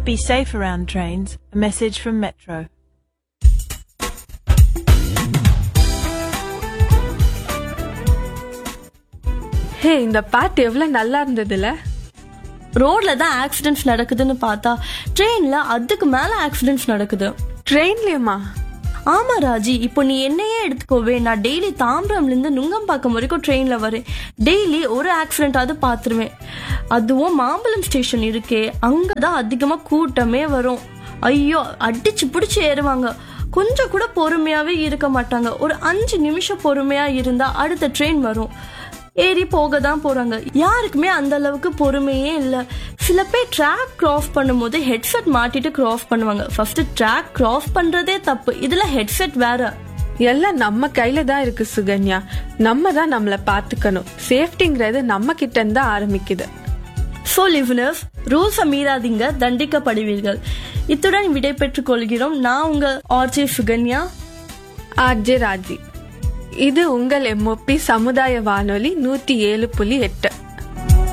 be safe around trains. A message from Metro. ஹே இந்த பாட்டு எவ்வளவு நல்லா இருந்ததுல ரோட்ல தான் ஆக்சிடென்ட்ஸ் நடக்குதுன்னு பார்த்தா ட்ரெயின்ல அதுக்கு மேல ஆக்சிடென்ட்ஸ் நடக்குது ட்ரெயின்லயுமா ஆமா ராஜி இப்போ நீ என்னையே எடுத்துக்கோவே நான் டெய்லி தாம்பரம்ல இருந்து நுங்கம்பாக்கம் வரைக்கும் ட்ரெயின்ல வரேன் டெய்லி ஒரு ஆக்சிடென்டாவது பார்த்துருவேன் அதுவும் மாம்பழம் ஸ்டேஷன் இருக்கே அங்கதான் அதிகமா கூட்டமே வரும் ஐயோ அடிச்சு பிடிச்சு ஏறுவாங்க கொஞ்சம் கூட பொறுமையாவே இருக்க மாட்டாங்க ஒரு அஞ்சு நிமிஷம் பொறுமையா இருந்தா அடுத்த ட்ரெயின் வரும் ஏறி போக தான் போறாங்க யாருக்குமே அந்த அளவுக்கு பொறுமையே இல்லை சில பேர் ட்ராக் கிராஸ் பண்ணும்போது ஹெட்செட் மாட்டிட்டு கிராஸ் பண்ணுவாங்க ஃபர்ஸ்ட் ட்ராக் கிராஸ் பண்றதே தப்பு இதுல ஹெட்செட் வேற எல்லாம் நம்ம கையில தான் இருக்கு சுகன்யா நம்ம தான் நம்மள பாத்துக்கணும் சேஃப்டிங்கிறது நம்ம கிட்ட இருந்து தான் ஆரம்பிக்குது ஸோ லிவனர்ஸ் ரூல்ஸை மீறாதீங்க தண்டிக்கப்படுவீர்கள் இத்துடன் விடை பெற்றுக் கொள்கிறோம் நான் உங்க ஆர்ஜே சுகன்யா ஆர்ஜே ராஜி இது உங்கள் எம்ஓபி சமுதாய வானொலி நூத்தி ஏழு புள்ளி எட்டு